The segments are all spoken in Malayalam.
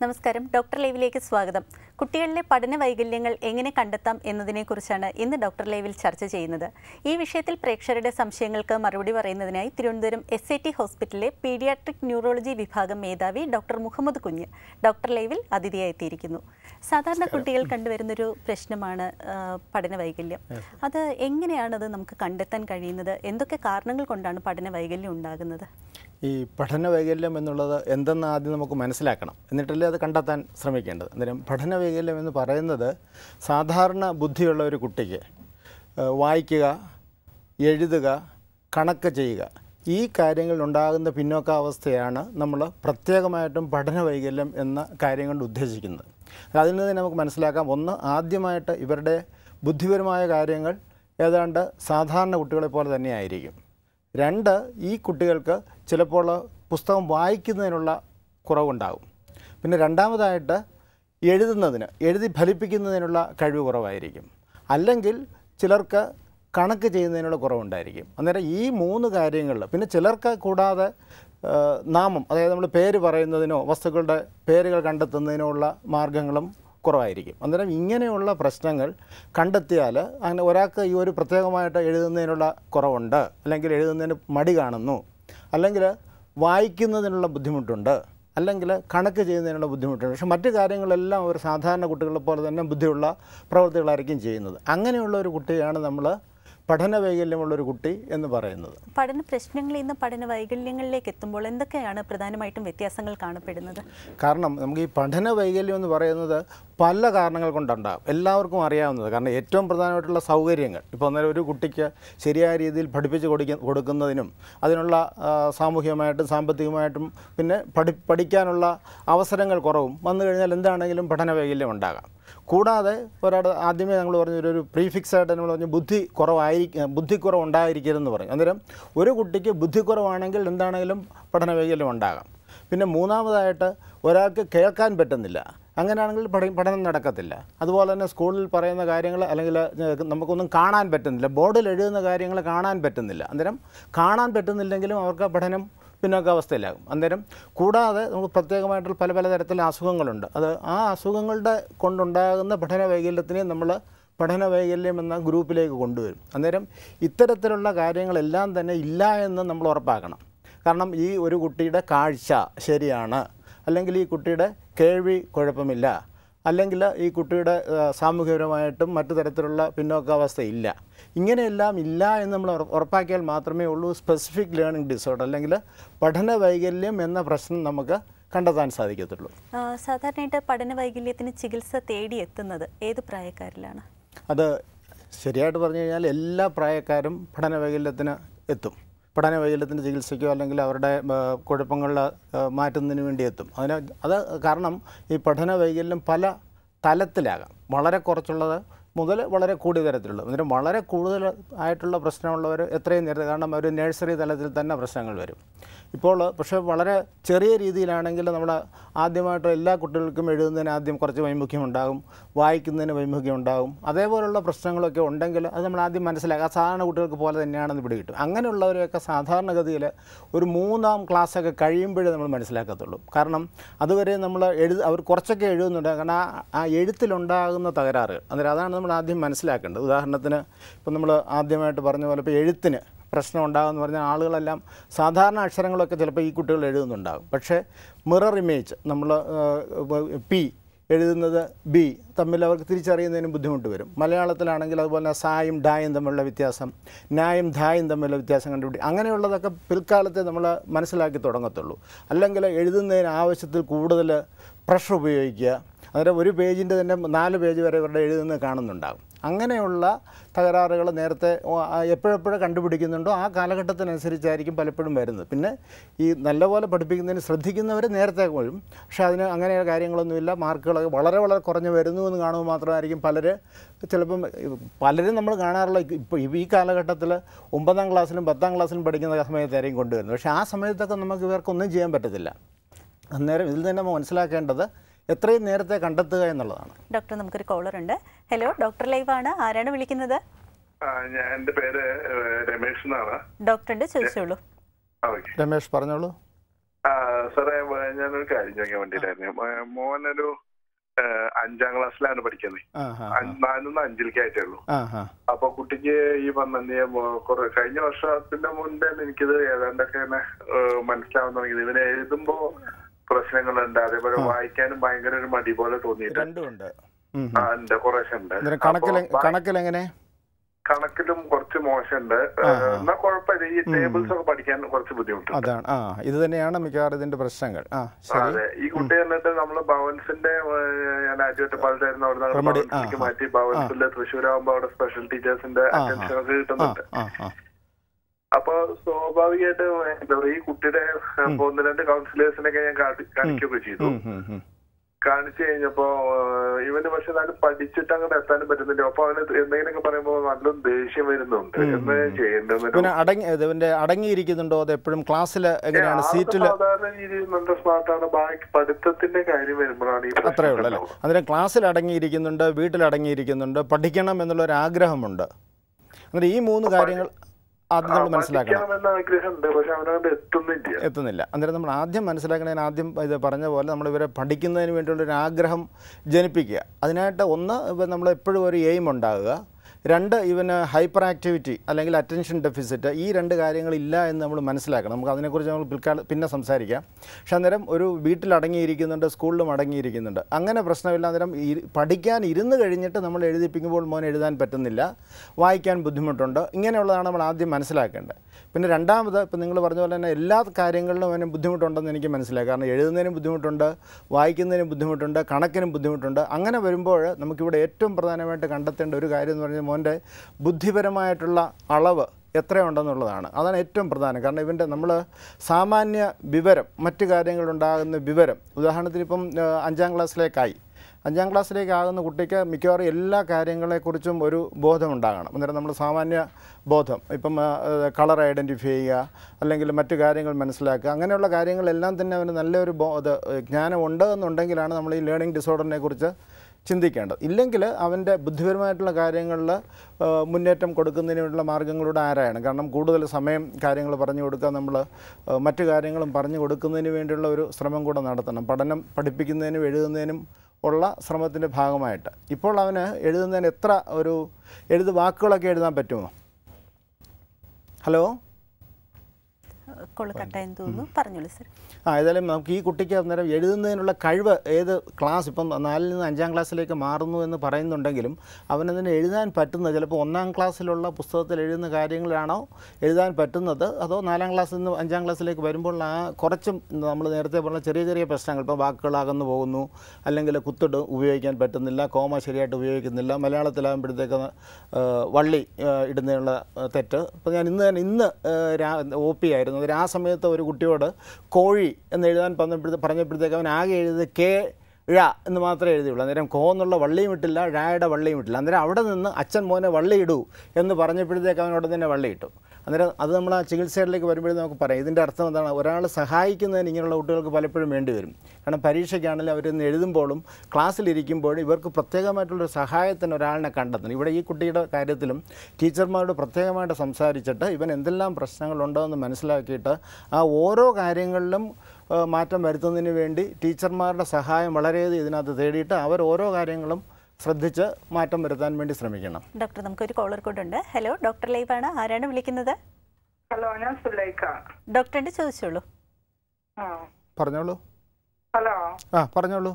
നമസ്കാരം ഡോക്ടർ ലൈവിലേക്ക് സ്വാഗതം കുട്ടികളിലെ പഠന വൈകല്യങ്ങൾ എങ്ങനെ കണ്ടെത്താം എന്നതിനെക്കുറിച്ചാണ് ഇന്ന് ഡോക്ടർ ലൈവിൽ ചർച്ച ചെയ്യുന്നത് ഈ വിഷയത്തിൽ പ്രേക്ഷകരുടെ സംശയങ്ങൾക്ക് മറുപടി പറയുന്നതിനായി തിരുവനന്തപുരം എസ് ഐ ടി ഹോസ്പിറ്റലിലെ പീഡിയാട്രിക് ന്യൂറോളജി വിഭാഗം മേധാവി ഡോക്ടർ മുഹമ്മദ് കുഞ്ഞ് ഡോക്ടർ ലൈവിൽ അതിഥിയായി എത്തിയിരിക്കുന്നു സാധാരണ കുട്ടികൾ കണ്ടുവരുന്നൊരു പ്രശ്നമാണ് ആ, പഠന വൈകല്യം അത് എങ്ങനെയാണത് നമുക്ക് കണ്ടെത്താൻ കഴിയുന്നത് എന്തൊക്കെ കാരണങ്ങൾ കൊണ്ടാണ് പഠന വൈകല്യം ഉണ്ടാകുന്നത് ഈ പഠന വൈകല്യം എന്നുള്ളത് എന്തെന്ന് ആദ്യം നമുക്ക് മനസ്സിലാക്കണം എന്നിട്ടല്ലേ അത് കണ്ടെത്താൻ ശ്രമിക്കേണ്ടത് അന്നേരം പഠന വൈകല്യം എന്ന് പറയുന്നത് സാധാരണ ബുദ്ധിയുള്ള ഒരു കുട്ടിക്ക് ഏഹ്, വായിക്കുക എഴുതുക കണക്ക് ചെയ്യുക ഈ കാര്യങ്ങളിൽ ഉണ്ടാകുന്ന പിന്നോക്കാവസ്ഥയാണ് നമ്മൾ പ്രത്യേകമായിട്ടും പഠന വൈകല്യം എന്ന കാര്യം കൊണ്ട് ഉദ്ദേശിക്കുന്നത് അതിൽ നിന്ന് തന്നെ നമുക്ക് മനസ്സിലാക്കാം ഒന്ന് ആദ്യമായിട്ട് ഇവരുടെ ബുദ്ധിപരമായ കാര്യങ്ങൾ ഏതാണ്ട് സാധാരണ കുട്ടികളെ പോലെ തന്നെയായിരിക്കും രണ്ട് ഈ കുട്ടികൾക്ക് ചിലപ്പോൾ പുസ്തകം വായിക്കുന്നതിനുള്ള കുറവുണ്ടാകും പിന്നെ രണ്ടാമതായിട്ട് എഴുതുന്നതിന് എഴുതി ഫലിപ്പിക്കുന്നതിനുള്ള കഴിവ് കുറവായിരിക്കും അല്ലെങ്കിൽ ചിലർക്ക് കണക്ക് ചെയ്യുന്നതിനുള്ള കുറവുണ്ടായിരിക്കും അന്നേരം ഈ മൂന്ന് കാര്യങ്ങളിൽ പിന്നെ ചിലർക്ക് കൂടാതെ ആ, നാമം അതായത് നമ്മൾ പേര് പറയുന്നതിനോ വസ്തുക്കളുടെ പേരുകൾ കണ്ടെത്തുന്നതിനോ ഉള്ള മാർഗങ്ങളും കുറവായിരിക്കും അന്നേരം ഇങ്ങനെയുള്ള പ്രശ്നങ്ങൾ കണ്ടെത്തിയാൽ അങ്ങനെ ഒരാൾക്ക് ഈ ഒരു പ്രത്യേകമായിട്ട് എഴുതുന്നതിനുള്ള കുറവുണ്ട് അല്ലെങ്കിൽ എഴുതുന്നതിന് മടി കാണുന്നു അല്ലെങ്കിൽ വായിക്കുന്നതിനുള്ള ബുദ്ധിമുട്ടുണ്ട് അല്ലെങ്കിൽ കണക്ക് ചെയ്യുന്നതിനുള്ള ബുദ്ധിമുട്ടുണ്ട് പക്ഷേ മറ്റു കാര്യങ്ങളെല്ലാം ഒരു സാധാരണ കുട്ടികളെ പോലെ തന്നെ ബുദ്ധിയുള്ള പ്രവൃത്തികളായിരിക്കും ചെയ്യുന്നത് അങ്ങനെയുള്ള ഒരു കുട്ടിയാണ് നമ്മൾ പഠന വൈകല്യമുള്ള ഒരു കുട്ടി എന്ന് പറയുന്നത് പഠന പ്രശ്നങ്ങളിൽ നിന്ന് പഠന വൈകല്യങ്ങളിലേക്ക് എത്തുമ്പോൾ എന്തൊക്കെയാണ് പ്രധാനമായിട്ടും വ്യത്യാസങ്ങൾ കാണപ്പെടുന്നത് കാരണം നമുക്ക് ഈ പഠന വൈകല്യം എന്ന് പറയുന്നത് പല കാരണങ്ങൾ കൊണ്ടുണ്ടാകും എല്ലാവർക്കും അറിയാവുന്നത് കാരണം ഏറ്റവും പ്രധാനമായിട്ടുള്ള സൗകര്യങ്ങൾ ഇപ്പോൾ അന്നേരം ഒരു കുട്ടിക്ക് ശരിയായ രീതിയിൽ പഠിപ്പിച്ച് കൊടുക്ക കൊടുക്കുന്നതിനും അതിനുള്ള ആ, സാമൂഹികമായിട്ടും സാമ്പത്തികമായിട്ടും പിന്നെ പഠി പഠിക്കാനുള്ള അവസരങ്ങൾ കുറവും വന്നു കഴിഞ്ഞാൽ എന്താണെങ്കിലും പഠന വൈകല്യം ഉണ്ടാകാം കൂടാതെ ഒരാൾ ആദ്യമേ ഞങ്ങൾ പറഞ്ഞു ഒരു- ഒരു പ്രീഫിക്സ് ആയിട്ട് നമ്മൾ പറഞ്ഞു ബുദ്ധി കുറവായിരിക്കും ബുദ്ധിക്കുറവ് ഉണ്ടായിരിക്കരുതെന്ന് പറയും അന്നേരം ഒരു കുട്ടിക്ക് ബുദ്ധിക്കുറവാണെങ്കിൽ എന്താണെങ്കിലും പഠന വൈകല്യം ഉണ്ടാകാം പിന്നെ മൂന്നാമതായിട്ട് ഒരാൾക്ക് കേൾക്കാൻ പറ്റുന്നില്ല അങ്ങനെയാണെങ്കിൽ പഠി പഠനം നടക്കത്തില്ല അതുപോലെ തന്നെ സ്കൂളിൽ പറയുന്ന കാര്യങ്ങൾ അല്ലെങ്കിൽ ഏഹ്, നമുക്കൊന്നും കാണാൻ പറ്റുന്നില്ല ബോർഡിൽ എഴുതുന്ന കാര്യങ്ങൾ കാണാൻ പറ്റുന്നില്ല അന്നേരം കാണാൻ പറ്റുന്നില്ലെങ്കിലും അവർക്ക് പഠനം പിന്നോക്കാവസ്ഥയിലാകും അന്നേരം കൂടാതെ നമുക്ക് പ്രത്യേകമായിട്ടുള്ള പല പല തരത്തിലുള്ള അസുഖങ്ങളുണ്ട് അത് ആ അസുഖങ്ങളുടെ കൊണ്ടുണ്ടാകുന്ന പഠന വൈകല്യത്തിനെ നമ്മൾ പഠന വൈകല്യം എന്ന ഗ്രൂപ്പിലേക്ക് കൊണ്ടുവരും അന്നേരം ഇത്തരത്തിലുള്ള കാര്യങ്ങളെല്ലാം തന്നെ ഇല്ല എന്ന് നമ്മൾ ഉറപ്പാക്കണം കാരണം ഈ ഒരു കുട്ടിയുടെ കാഴ്ച ശരിയാണ് അല്ലെങ്കിൽ ഈ കുട്ടിയുടെ കേൾവി കുഴപ്പമില്ല അല്ലെങ്കിൽ ഈ കുട്ടിയുടെ ആ, സാമൂഹികപരമായിട്ടും മറ്റു തരത്തിലുള്ള പിന്നോക്കാവസ്ഥ ഇല്ല ഇങ്ങനെയെല്ലാം ഇല്ല എന്ന് നമ്മൾ ഉറ- ഉറപ്പാക്കിയാൽ മാത്രമേ ഉള്ളൂ സ്പെസിഫിക് ലേണിംഗ് ഡിസോർഡർ അല്ലെങ്കിൽ പഠന വൈകല്യം എന്ന പ്രശ്നം നമുക്ക് കണ്ടെത്താൻ സാധിക്കത്തുള്ളൂ ആ, സാധാരണയായിട്ട് പഠന വൈകല്യത്തിന് ചികിത്സ തേടി എത്തുന്നത് ഏത് പ്രായക്കാരിലാണ് അത് ശരിയായിട്ട് പറഞ്ഞു കഴിഞ്ഞാൽ എല്ലാ പ്രായക്കാരും പഠന വൈകല്യത്തിന് എത്തും പഠന വൈകല്യത്തിൻ്റെ ചികിത്സയ്ക്കോ അല്ലെങ്കിൽ അവരുടെ ആ, കുഴപ്പങ്ങളിൽ ആ, മാറ്റുന്നതിന് വേണ്ടി എത്തും അതിന് അത് കാരണം ഈ പഠന വൈകല്യം പല തലത്തിലാകാം വളരെ കുറച്ചുള്ളത് മുതൽ വളരെ കൂടിയ തരത്തിലുള്ളത് എന്നിട്ട് വളരെ കൂടുതൽ ആയിട്ടുള്ള പ്രശ്നമുള്ളവർ എത്രയും നേരത്തെ കാരണം ഒരു നഴ്സറി തലത്തിൽ തന്നെ പ്രശ്നങ്ങൾ വരും ഇപ്പോൾ പക്ഷേ വളരെ ചെറിയ രീതിയിലാണെങ്കിൽ നമ്മൾ ആദ്യമായിട്ട് എല്ലാ കുട്ടികൾക്കും എഴുതുന്നതിന് ആദ്യം കുറച്ച് വൈമുഖ്യം ഉണ്ടാകും വായിക്കുന്നതിന് വൈമുഖ്യം ഉണ്ടാകും അതേപോലുള്ള പ്രശ്നങ്ങളൊക്കെ ഉണ്ടെങ്കിൽ അത് നമ്മൾ ആദ്യം മനസ്സിലാക്കുക സാധാരണ കുട്ടികൾക്ക് പോലെ തന്നെയാണെന്ന് പിടികിട്ടും അങ്ങനെയുള്ളവരെയൊക്കെ സാധാരണഗതിയിൽ ഒരു മൂന്നാം ക്ലാസ്സൊക്കെ കഴിയുമ്പോഴേ നമ്മൾ മനസ്സിലാക്കത്തുള്ളൂ കാരണം അതുവരെ നമ്മൾ എഴുതി അവർ കുറച്ചൊക്കെ എഴുതുന്നുണ്ട് കാരണം ആ ആ എഴുത്തിലുണ്ടാകുന്ന തകരാറുകൾ അന്നേരം അതാണ് നമ്മൾ ആദ്യം മനസ്സിലാക്കേണ്ടത് ഉദാഹരണത്തിന് ഇപ്പം നമ്മൾ ആദ്യമായിട്ട് പറഞ്ഞ പോലെ ഇപ്പോൾ എഴുത്തിന് പ്രശ്നം ഉണ്ടാകുമെന്ന് പറഞ്ഞാൽ ആളുകളെല്ലാം സാധാരണ അക്ഷരങ്ങളൊക്കെ ചിലപ്പോൾ ഈ കുട്ടികൾ എഴുതുന്നുണ്ടാകും പക്ഷേ മിറർ ഇമേജ് നമ്മൾ പി എഴുതുന്നത് ബി തമ്മിൽ അവർക്ക് തിരിച്ചറിയുന്നതിന് ബുദ്ധിമുട്ട് വരും മലയാളത്തിലാണെങ്കിൽ അതുപോലെ തന്നെ സായും ഡായും തമ്മിലുള്ള വ്യത്യാസം ന്യായും ധായും തമ്മിലുള്ള വ്യത്യാസം കണ്ടുപിടി അങ്ങനെയുള്ളതൊക്കെ പിൽക്കാലത്തെ നമ്മൾ മനസ്സിലാക്കി തുടങ്ങത്തുള്ളൂ അല്ലെങ്കിൽ എഴുതുന്നതിന് ആവശ്യത്തിൽ കൂടുതൽ പ്രഷർ ഉപയോഗിക്കുക അന്നേരം ഒരു പേജിൻ്റെ തന്നെ നാല് പേജ് വരെ ഇവരുടെ എഴുതുന്നത് കാണുന്നുണ്ടാകും അങ്ങനെയുള്ള തകരാറുകൾ നേരത്തെ ഓ- ആ എപ്പോഴെപ്പോഴും കണ്ടുപിടിക്കുന്നുണ്ടോ ആ കാലഘട്ടത്തിനനുസരിച്ചായിരിക്കും പലപ്പോഴും വരുന്നത് പിന്നെ ഈ നല്ലപോലെ പഠിപ്പിക്കുന്നതിന് ശ്രദ്ധിക്കുന്നവർ നേരത്തെ വരും പക്ഷേ അതിന് അങ്ങനെ കാര്യങ്ങളൊന്നുമില്ല മാർക്കുകളൊക്കെ വളരെ വളരെ കുറഞ്ഞ് വരുന്നു എന്ന് കാണുമ്പോൾ മാത്രമായിരിക്കും പലർ ചിലപ്പം പലരും നമ്മൾ കാണാറുള്ള ഇപ്പോൾ ഈ കാലഘട്ടത്തിൽ ഒമ്പതാം ക്ലാസ്സിലും പത്താം ക്ലാസ്സിലും പഠിക്കുന്ന സമയത്തായിരിക്കും കൊണ്ടുവരുന്നത് പക്ഷേ ആ സമയത്തൊക്കെ നമുക്ക് ഇവർക്കൊന്നും ചെയ്യാൻ പറ്റത്തില്ല അന്നേരം ഇതിൽ തന്നെ നമ്മൾ മനസ്സിലാക്കേണ്ടത് എത്രയും നേരത്തെ കണ്ടെത്തുക എന്നുള്ളതാണ് ഡോക്ടർ നമുക്കൊരു കോളർ ഉണ്ട് ഹലോ ഡോക്ടർ ലൈവ് ആണ് ആരാണ് വിളിക്കുന്നത് ആ, ഞാൻ എന്റെ പേര് ഏഹ്, രമേഷ് എന്നാണ് ഡോക്ടറുണ്ട് ചോദിച്ചോളൂ ആ, ഓക്കേ. രമേഷ് പറഞ്ഞോളൂ ആ, സാറേ വ- ഞാനൊരു കാര്യം ചോദിക്കാൻ വേണ്ടിയിട്ടായിരുന്നു മ- മോനൊരു ആ, അഞ്ചാം ക്ലാസ്സിലാണ് പഠിക്കുന്നത് ആ ഹാ അഞ്ച്- നാലിന്ന് അഞ്ചിലേക്കായിട്ടേ ഉള്ളൂ ആ ഹാ അപ്പൊ കുട്ടിക്ക് ഈ പറഞ്ഞ നീ മോ- കുറെ കഴിഞ്ഞ വർഷത്തിന്റെ മുൻപേ എനിക്കിത് ഏതാണ്ടൊക്കെ ഇങ്ങനെ ആ, മനസ്സിലാവാൻ തുടങ്ങിയത് ഇവന് എഴുതുമ്പോ പ്രശ്നങ്ങളുണ്ട് അതേപോലെ വായിക്കാനും ഭയങ്കര ഒരു മടി പോലെ തോന്നിയിട്ട് രണ്ടും ഉണ്ട് ഉം, ആ ഉം. ഉണ്ട് കുറേശ്ശെ ഉണ്ട് അന്നേരം കണക്കിൽ അപ്പൊ കണക്കിലെങ്ങനെ കണക്കിലും കുറച്ച് മോശമുണ്ട് ആ, ആ. എന്നാ കുഴപ്പമില്ല ഈ ടേബിൾസ് ഒക്കെ പഠിക്കാൻ കുറച്ച് ബുദ്ധിമുട്ടുണ്ട് അതാണ് ആ ഇത് തന്നെയാണ് മിക്കവാറും ഇതിന്റെ പ്രശ്നങ്ങൾ ആ ശരി അതെ ഈ കുട്ടി എന്നിട്ട് നമ്മള് ഭവൻസിന്റെ ഏഹ്, ഞാൻ ആദ്യമായിട്ട് പലതായിരുന്നു അവിടെ നിന്ന് റെമഡി, ഭവൻസിലേക്ക് ആ, ആ. മാറ്റി ഭവൻസിലെ തൃശ്ശൂരാകുമ്പോ അവിടെ സ്പെഷ്യൽ ടീച്ചേഴ്സിന്റെ ആ, ആ. അറ്റൻഷൻ ഒക്കെ ആ കിട്ടുന്നുണ്ട് ആ ആ അപ്പൊ സ്വാഭാവികമായിട്ട് എന്താ പറയുക ഈ കുട്ടിയുടെ ഇപ്പൊ ഒന്ന് രണ്ട് കൗൺസിലേഴ്സിനൊക്കെ ഞാൻ കാണി- കാണിക്കുകയൊക്കെ ചെയ്തു ഉം, ഉം, ഉം. കാണിച്ചു കഴിഞ്ഞപ്പോ ഏഹ്, ഇവന് പക്ഷെ എന്നാലും പഠിച്ചിട്ട് അങ്ങോട്ട് എത്താനും പറ്റുന്നില്ല അപ്പൊ അവന് എന്തെങ്കിലുമൊക്കെ പറയുമ്പോ നല്ല ദേഷ്യം വരുന്നുണ്ട് ഉം, എന്ന് ഉം. ചെയ്യേണ്ടത് പിന്നെ അടങ്ങി ഇതിന്റെ അടങ്ങിയിരിക്കുന്നുണ്ടോ അത് എപ്പോഴും ക്ലാസ്സിൽ എങ്ങനെയാണ് സീറ്റിൽ സാധാരണ രീതിയിൽ നല്ല സ്മാർട്ടാണ് ബാക്കി പഠിത്തത്തിന്റെ കാര്യം വരുമ്പോഴാണ് ഈ അത്രേ പ്രശ്നം ഉള്ളൂ അല്ലേ ഉണ്ടാവുക. അന്നേരം ക്ലാസ്സിൽ അടങ്ങിയിരിക്കുന്നുണ്ട് വീട്ടിൽ അടങ്ങിയിരിക്കുന്നുണ്ട് പഠിക്കണം എന്നുള്ള ഒരു ആഗ്രഹമുണ്ട് അന്നേരം ഈ മൂന്ന് കാര്യങ്ങൾ ആദ്യം നമ്മൾ മനസ്സിലാക്കണം പഠിക്കണമെന്ന ആഗ്രഹമുണ്ട് പക്ഷെ അവനവിടെ എത്തുന്നില്ല എത്തുന്നില്ല അന്നേരം നമ്മൾ ആദ്യം മനസ്സിലാക്കണതിന് ആദ്യം ഇത് പറഞ്ഞ പോലെ നമ്മൾ ഇവരെ പഠിക്കുന്നതിന് വേണ്ടിയുള്ള ഒരു ആഗ്രഹം ജനിപ്പിക്കുക അതിനായിട്ട് ഒന്ന് ഇപ്പം നമ്മൾ എപ്പോഴും ഒരു എയിം ഉണ്ടാകുക രണ്ട് ഇവന് ഹൈപ്പർ ആക്ടിവിറ്റി അല്ലെങ്കിൽ അറ്റൻഷൻ ഡെഫിസിറ്റ് ഈ രണ്ട് കാര്യങ്ങളില്ല എന്ന് നമ്മൾ മനസ്സിലാക്കണം നമുക്ക് അതിനെക്കുറിച്ച് നമ്മൾ പിൽക്കാല പിന്നെ സംസാരിക്കാം പക്ഷെ അന്നേരം ഒരു വീട്ടിൽ അടങ്ങിയിരിക്കുന്നുണ്ട് സ്കൂളിലും അടങ്ങിയിരിക്കുന്നുണ്ട് അങ്ങനെ പ്രശ്നമില്ല അന്നേരം ഈ പഠിക്കാൻ ഇരുന്ന് കഴിഞ്ഞിട്ട് നമ്മൾ എഴുതിപ്പിക്കുമ്പോൾ മോൻ എഴുതാൻ പറ്റുന്നില്ല വായിക്കാൻ ബുദ്ധിമുട്ടുണ്ട് ഇങ്ങനെയുള്ളതാണ് നമ്മൾ ആദ്യം മനസ്സിലാക്കേണ്ടത് പിന്നെ രണ്ടാമത് ഇപ്പം നിങ്ങൾ പറഞ്ഞ പോലെ തന്നെ എല്ലാ കാര്യങ്ങളിലും അവന് ബുദ്ധിമുട്ടുണ്ടെന്ന് എനിക്ക് മനസ്സിലായി കാരണം എഴുതുന്നതിനും ബുദ്ധിമുട്ടുണ്ട് വായിക്കുന്നതിനും ബുദ്ധിമുട്ടുണ്ട് കണക്കിനും ബുദ്ധിമുട്ടുണ്ട് അങ്ങനെ വരുമ്പോൾ നമുക്കിവിടെ ഏറ്റവും പ്രധാനമായിട്ട് കണ്ടെത്തേണ്ട ഒരു കാര്യം എന്ന് പറഞ്ഞാൽ മോൻ്റെ ബുദ്ധിപരമായിട്ടുള്ള അളവ് എത്രയുണ്ടെന്നുള്ളതാണ് അതാണ് ഏറ്റവും പ്രധാനം കാരണം ഇവൻ്റെ നമ്മൾ സാമാന്യ വിവരം മറ്റു കാര്യങ്ങളുണ്ടാകുന്ന വിവരം ഉദാഹരണത്തിന് ഇപ്പം ആ, അഞ്ചാം ക്ലാസ്സിലേക്കായി അഞ്ചാം ക്ലാസ്സിലേക്ക് ആകുന്ന കുട്ടിക്ക് മിക്കവാറും എല്ലാ കാര്യങ്ങളെക്കുറിച്ചും ഒരു ബോധമുണ്ടാകണം അന്നേരം നമ്മൾ സാമാന്യ ബോധം ഇപ്പം കളർ ഐഡൻറ്റിഫൈ ചെയ്യുക അല്ലെങ്കിൽ മറ്റു കാര്യങ്ങൾ മനസ്സിലാക്കുക അങ്ങനെയുള്ള കാര്യങ്ങളെല്ലാം തന്നെ അവന് നല്ലൊരു ബോധ ജ്ഞാനം ഉണ്ട് എന്നുണ്ടെങ്കിലാണ് നമ്മൾ ഈ ലേണിംഗ് ഡിസോർഡറിനെ കുറിച്ച് ചിന്തിക്കേണ്ടത് ഇല്ലെങ്കിൽ അവൻ്റെ ബുദ്ധിപരമായിട്ടുള്ള കാര്യങ്ങളിൽ മുന്നേറ്റം കൊടുക്കുന്നതിനുള്ള മാർഗ്ഗങ്ങളുടെ ആരായാണ് കാരണം കൂടുതൽ സമയം കാര്യങ്ങൾ പറഞ്ഞു കൊടുക്കുക നമ്മൾ മറ്റു കാര്യങ്ങളും പറഞ്ഞു കൊടുക്കുന്നതിന് വേണ്ടിയുള്ള ഒരു ശ്രമം കൂടെ നടത്തണം പഠനം പഠിപ്പിക്കുന്നതിനും എഴുതുന്നതിനും ഉള്ള ശ്രമത്തിൻ്റെ ഭാഗമായിട്ട് ഇപ്പോൾ അവന് എഴുതുന്നതിന് എത്ര ഒരു എഴുത് വാക്കുകളൊക്കെ എഴുതാൻ പറ്റുമോ ഹലോ കോള് കട്ടായെന്ന് തോന്നുന്നു പറഞ്ഞോളൂ സർ ആ ഏതായാലും നമുക്ക് ഈ കുട്ടിക്ക് അന്നേരം എഴുതുന്നതിനുള്ള കഴിവ് ഏത് ക്ലാസ് ഇപ്പം നാലിൽ നിന്ന് അഞ്ചാം ക്ലാസ്സിലേക്ക് മാറുന്നു എന്ന് പറയുന്നുണ്ടെങ്കിലും അവനതിന് എഴുതാൻ പറ്റുന്നത് ചിലപ്പോൾ ഒന്നാം ക്ലാസ്സിലുള്ള പുസ്തകത്തിൽ എഴുതുന്ന കാര്യങ്ങളാണോ എഴുതാൻ പറ്റുന്നത് അതോ നാലാം ക്ലാസ്സിൽ നിന്ന് അഞ്ചാം ക്ലാസ്സിലേക്ക് വരുമ്പോൾ ആ കുറച്ചും നമ്മൾ നേരത്തെ പറഞ്ഞ ചെറിയ ചെറിയ പ്രശ്നങ്ങൾ ഇപ്പോൾ വാക്കുകൾ അകന്നു പോകുന്നു അല്ലെങ്കിൽ കുത്തിട്ട് ഉപയോഗിക്കാൻ പറ്റുന്നില്ല കോമ ശരിയായിട്ട് ഉപയോഗിക്കുന്നില്ല മലയാളത്തിലാകുമ്പോഴത്തേക്ക് ആ, വള്ളി ആ, ഇടുന്നതിനുള്ള ആ, തെറ്റ് ഇപ്പോൾ ഞാൻ ഇന്ന് തന്നെ ഇന്ന് ഒ പി ആയിരുന്നു അതിൽ ആ സമയത്ത് ഒരു കുട്ടിയോട് കോഴി എന്ന് എഴുതാൻ പറഞ്ഞപ്പോഴത്തെ പറഞ്ഞപ്പോഴത്തേക്ക് അവൻ ആകെ എഴുതിയത് കെ ഴ എന്ന് മാത്രമേ എഴുതിയുള്ളൂ അന്നേരം കോ എന്നുള്ള വള്ളിയും ഇട്ടില്ല ഴയുടെ വള്ളിയും ഇട്ടില്ല അന്നേരം അവിടെ നിന്ന് അച്ഛൻ മോനെ വള്ളി ഇടൂ എന്ന് പറഞ്ഞപ്പോഴത്തേക്ക് അവൻ ഉടനെ തന്നെ വള്ളി ഇട്ടു അന്നേരം അത് നമ്മൾ ആ ചികിത്സയിലേക്ക് വരുമ്പോഴേ നമുക്ക് പറയാം ഇതിൻ്റെ അർത്ഥം എന്താണ് ഒരാൾ സഹായിക്കുന്നതിന് ഇങ്ങനെയുള്ള കുട്ടികൾക്ക് പലപ്പോഴും വേണ്ടി വരും കാരണം പരീക്ഷയ്ക്കാണെങ്കിലും അവരിന്ന് എഴുതുമ്പോഴും ക്ലാസ്സിലിരിക്കുമ്പോഴും ഇവർക്ക് പ്രത്യേകമായിട്ടുള്ളൊരു സഹായത്തിന് ഒരാളിനെ കണ്ടെത്തണം ഇവിടെ ഈ കുട്ടിയുടെ കാര്യത്തിലും ടീച്ചർമാരോട് പ്രത്യേകമായിട്ട് സംസാരിച്ചിട്ട് ഇവൻ എന്തെല്ലാം പ്രശ്നങ്ങളുണ്ടോ എന്ന് മനസ്സിലാക്കിയിട്ട് ആ ഓരോ കാര്യങ്ങളിലും ആ, മാറ്റം വരുത്തുന്നതിന് വേണ്ടി ടീച്ചർമാരുടെ സഹായം വളരെയധികം ഇതിനകത്ത് തേടിയിട്ട് അവർ ഓരോ കാര്യങ്ങളും ശ്രദ്ധിച്ച് മാറ്റം വരുത്താൻ വേണ്ടി ശ്രമിക്കണം ഡോക്ടർ നമുക്കൊരു കോളർ കൂടെ ഉണ്ട് ഹലോ ഡോക്ടർ ലൈവാണ് ആരാണ് വിളിക്കുന്നത് ഹലോ ഞാൻ സുലൈക്ക ഡോക്ടറിന്റെ ചോദിച്ചോളൂ ആ പറഞ്ഞോളൂ ഹലോ ആ പറഞ്ഞോളൂ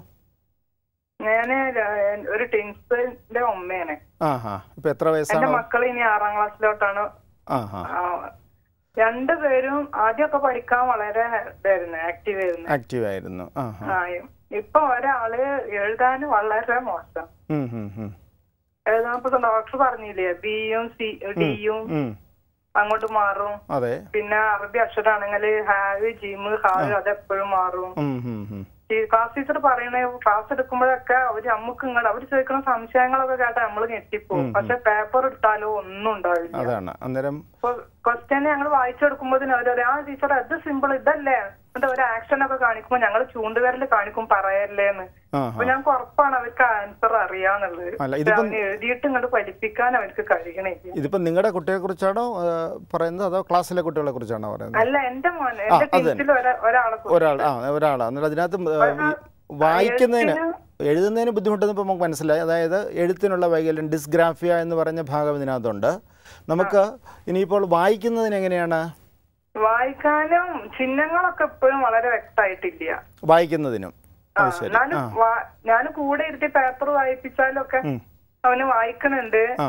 ഞാന് ര- ഒരു ടിൻസിന്റെ ഉമ്മയാണ് ആ ഹാ ഇപ്പം എത്ര എന്റെ വയസ്സാണ് മക്കൾ ഇനി ആറാം ക്ലാസ്സിലോട്ടാണ് ആ ഹാ ആ, രണ്ടുപേരും ആദ്യമൊക്കെ പഠിക്കാൻ വളരെ ഇതായിരുന്നു ആക്റ്റീവ് ആയിരുന്നു ആക്റ്റീവ് ആയിരുന്നു ആ ഹാ ആ ഇപ്പൊ ഒരാള് എഴുതാൻ വളരെ മോശം ഉം, ഉം, ഉം. എഴുതാൻ ഇപ്പൊ ഡോക്ടർ പറഞ്ഞില്ലേ ബിയും സി ഡിയും ഉം. അങ്ങോട്ട് മാറും അതെ പിന്നെ അറബി അക്ഷരാണെങ്കിൽ ഹാവ് ജിമ് ഹാവ് അതെപ്പോഴും മാറും ഉം, ഉം, ഉം. ഈ ക്ലാസ് ടീച്ചർ പറയണ ക്ലാസ് എടുക്കുമ്പോഴൊക്കെ അവര് നമുക്ക് ഇങ്ങോട്ട് അവര് ചോദിക്കുന്ന സംശയങ്ങളൊക്കെ കേട്ടാ നമ്മള് ഞെട്ടിപ്പോവും പക്ഷെ പേപ്പർ എടുത്താലോ ഒന്നും ഉണ്ടാവില്ല അതാണ് അന്നേരം ഇപ്പൊ ക്വസ്റ്റ്യൻ ഞങ്ങൾ വായിച്ചെടുക്കുമ്പോഴത്തേനും അവര് പറയും, ആ ടീച്ചർ അത് സിമ്പിൾ ഇതല്ലേ എന്നിട്ട് ഒരു ആക്ഷൻ ഒക്കെ കാണിക്കുമ്പോ ഞങ്ങൾ ചൂണ്ടുവിരൽ കാണിക്കും പറയല്ലേന്ന് ആ അപ്പൊ ഞങ്ങൾക്ക് ഉറപ്പാണ് അവർക്ക് ആൻസർ അറിയാന്നുള്ളത് അല്ല, പക്ഷെ ഇതിപ്പം- അവന് എഴുതിയിട്ട് ഇങ്ങോട്ട് പഠിപ്പിക്കാൻ അവർക്ക് കഴിയണില്ല ഇതിപ്പോൾ നിങ്ങളുടെ കുട്ടിയെക്കുറിച്ചാണോ ആ, പറയുന്നത് അതോ ക്ലാസ്സിലെ കുട്ടികളെ കുറിച്ചാണോ പറയുന്നത് അല്ല എന്റെ മോൻ എന്റെ അത് തന്നെ. ടീംസിൽ ഒരാളെ കുറിച്ച്. ഒരാൾ ആ ഒരാളാണ് എന്നിട്ട് അതിനകത്ത് ആ, ഈ വായിക്കുന്നതിന് എഴുതുന്നതിന് ബുദ്ധിമുട്ടെന്ന് ഇപ്പോൾ നമുക്ക് മനസ്സിലായി അതായത് എഴുത്തിനുള്ള വൈകല്യം ഡിസ്ഗ്രാഫിയ എന്ന് പറഞ്ഞ ഭാഗം ഇതിനകത്തുണ്ട് നമുക്ക് ഇനിയിപ്പോൾ വായിക്കുന്നതിന് എങ്ങനെയാണ് വായിക്കാനും ചിഹ്നങ്ങളൊക്കെ ഇപ്പോഴും വളരെ വ്യക്തമായിട്ടില്ല വായിക്കുന്നതിനും ആ, അത് ശരി എന്നാലും വാ- ഞാൻ കൂടെ ഇരുത്തി പേപ്പർ വായിപ്പിച്ചാലൊക്കെ ഉം. അവന് വായിക്കണുണ്ട് ആ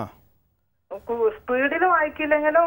സ്പീഡിൽ വായിക്കില്ലെങ്കിലും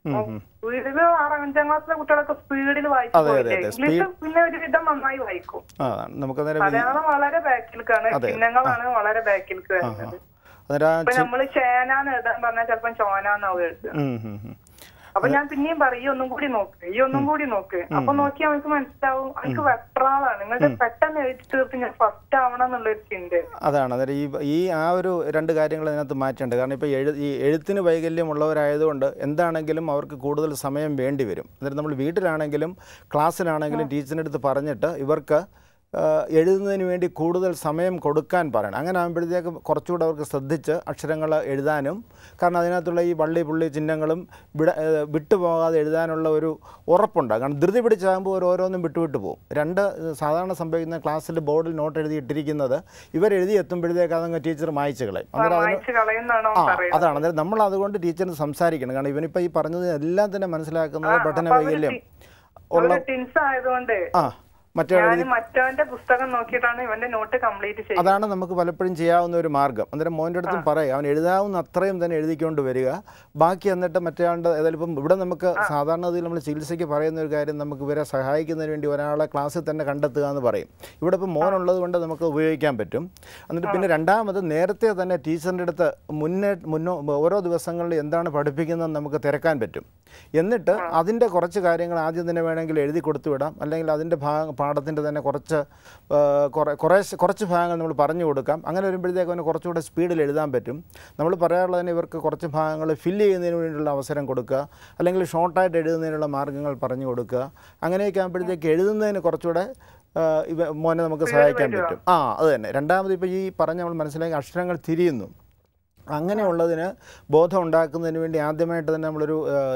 സ്പീഡില് ആറാം അഞ്ചാം ക്ലാസ്സിലെ കുട്ടികളൊക്കെ സ്പീഡിൽ വായിച്ചു അതെ, അതെ, പോയില്ലേ അതെ. ഇംഗ്ലീഷ് പിന്നെ ഒരുവിധം നന്നായി വായിക്കും ആ അതാണ് നമുക്ക് അന്നേരം ഈ- മലയാളം വളരെ ബാക്കിലേക്കാണ് അതെ. ചിഹ്നങ്ങളാണ് വളരെ ബാക്കിലേക്ക് വരുന്നത് അന്നേരം ആ ഇപ്പൊ ചി- നമ്മള് ചേനാന്ന് എഴുതാൻ പറഞ്ഞാൽ ചിലപ്പോ ചോനാന്നാവും എഴുതുക ഉം, ഉം, ഉം. അപ്പൊ ഞാൻ പിന്നെയും പറയും ഈ ഒന്നും കൂടി നോക്ക് ഈ ഒന്നും കൂടി നോക്ക് അപ്പൊ നോക്കി അവർക്ക് മനസ്സിലാവും അവർക്ക് വെപ്രാളാണ് നിങ്ങളുടെ പെട്ടെന്ന് എഴുതി തീർത്ത് ഞാൻ ഫസ്റ്റ് ആവണം എന്നുള്ളൊരു ചിന്ത അതാണ് അന്നേരം ഈ ഈ ആ ഒരു രണ്ട് കാര്യങ്ങൾ അതിനകത്ത് മാറ്റേണ്ടത് കാരണം ഇപ്പോൾ എഴു ഈ എഴുത്തിന് വൈകല്യമുള്ളവരായതുകൊണ്ട് എന്താണെങ്കിലും അവർക്ക് കൂടുതൽ സമയം വേണ്ടി വരും അന്നേരം നമ്മൾ വീട്ടിലാണെങ്കിലും ക്ലാസ്സിലാണെങ്കിലും ടീച്ചറിൻ്റെ അടുത്ത് പറഞ്ഞിട്ട് ഇവർക്ക് ആ, എഴുതുന്നതിന് വേണ്ടി കൂടുതൽ സമയം കൊടുക്കാൻ പറയണം അങ്ങനെ ആകുമ്പോഴത്തേക്ക് കുറച്ചുകൂടെ അവർക്ക് ശ്രദ്ധിച്ച് അക്ഷരങ്ങൾ എഴുതാനും കാരണം അതിനകത്തുള്ള ഈ വള്ളി പുള്ളി ചിഹ്നങ്ങളും വിട ഏ, വിട്ടുപോകാതെ എഴുതാനുള്ള ഒരു ഉറപ്പുണ്ടാകും കാരണം ധൃതി പിടിച്ചാകുമ്പോൾ ഓരോ- ഓരോന്നും വിട്ടുവിട്ട് പോകും രണ്ട് ഏ, സാധാരണ സംഭവിക്കുന്ന ക്ലാസ്സിൽ ബോർഡിൽ നോട്ട് എഴുതിയിട്ടിരിക്കുന്നത് ഇവരെഴുതി എത്തുമ്പോഴത്തേക്ക് അതങ്ങ് ടീച്ചർ മായ്ച്ചു കളയും അന്നേരം അതിന് വായിച്ചു കളയുന്നാണോ ആ പറയുന്നത് അതാണ് അന്നേരം നമ്മൾ അതുകൊണ്ട് ടീച്ചറിന് സംസാരിക്കണം കാരണം ഇവനിപ്പോൾ ഈ പറഞ്ഞത് എല്ലാം തന്നെ മനസ്സിലാക്കുന്നത് പഠന അപ്പൊ അവര് വൈകല്യം ടി- ഉള്ള അവര് ടിൻസ് ആയതുകൊണ്ട് ആ മറ്റേ ഞാൻ മറ്റവന്റെ പുസ്തകം നോക്കിയിട്ടാണ് ഇവന്റെ നോട്ട് കംപ്ലീറ്റ് ചെയ്യുന്നത് അതാണ് നമുക്ക് പലപ്പോഴും ചെയ്യാവുന്ന ഒരു മാർഗ്ഗം അന്നേരം മോൻ്റെ അടുത്തും പറയും അവൻ എഴുതാവുന്ന അത്രയും തന്നെ എഴുതിക്കൊണ്ട് വരിക ബാക്കി എന്നിട്ട് മറ്റേ ഏതായാലും ഇപ്പം ഇവിടെ നമുക്ക് സാധാരണഗതിയിൽ നമ്മൾ ചികിത്സയ്ക്ക് പറയുന്ന ഒരു കാര്യം നമുക്ക് ഇവരെ സഹായിക്കുന്നതിന് വേണ്ടി ഒരാളെ ക്ലാസ്സിൽ തന്നെ കണ്ടെത്തുക എന്ന് പറയും ഇവിടെ ഇപ്പം മോനുള്ളത് കൊണ്ട് നമുക്ക് ഉപയോഗിക്കാൻ പറ്റും എന്നിട്ട് പിന്നെ രണ്ടാമത് നേരത്തെ തന്നെ ടീച്ചറിൻ്റെ അടുത്ത് മുന്നേ മുന്നോ ഓരോ ദിവസങ്ങളിൽ എന്താണ് പഠിപ്പിക്കുന്നതെന്ന് നമുക്ക് തിരക്കാൻ പറ്റും എന്നിട്ട് അതിൻ്റെ കുറച്ച് കാര്യങ്ങൾ ആദ്യം തന്നെ വേണമെങ്കിൽ എഴുതി കൊടുത്തു വിടാം അല്ലെങ്കിൽ അതിൻ്റെ ഭാഗം പാഠത്തിൻ്റെ തന്നെ കുറച്ച് ആ, കുറേ കുറേ കുറച്ച് ഭാഗങ്ങൾ നമ്മൾ പറഞ്ഞു കൊടുക്കാം അങ്ങനെ വരുമ്പോഴത്തേക്ക് അവന് കുറച്ചുകൂടെ സ്പീഡിൽ എഴുതാൻ പറ്റും നമ്മൾ പറയാനുള്ളതിന് ഇവർക്ക് കുറച്ച് ഭാഗങ്ങൾ ഫില്ല് ചെയ്യുന്നതിന് വേണ്ടിയുള്ള അവസരം കൊടുക്കുക അല്ലെങ്കിൽ ഷോർട്ടായിട്ട് എഴുതുന്നതിനുള്ള മാർഗ്ഗങ്ങൾ പറഞ്ഞു കൊടുക്കുക അങ്ങനെയൊക്കെ ആകുമ്പോഴത്തേക്ക് എഴുതുന്നതിന് കുറച്ചുകൂടെ ആ, ഇവ മോനെ നമുക്ക് സഹായിക്കാൻ പറ്റും ആ അത് തന്നെ രണ്ടാമത് ഇപ്പോൾ ഈ പറഞ്ഞ നമ്മൾ മനസ്സിലാക്കി അക്ഷരങ്ങൾ തിരിയുന്നു അങ്ങനെയുള്ളതിന് ബോധം ഉണ്ടാക്കുന്നതിന് വേണ്ടി ആദ്യമായിട്ട് തന്നെ നമ്മളൊരു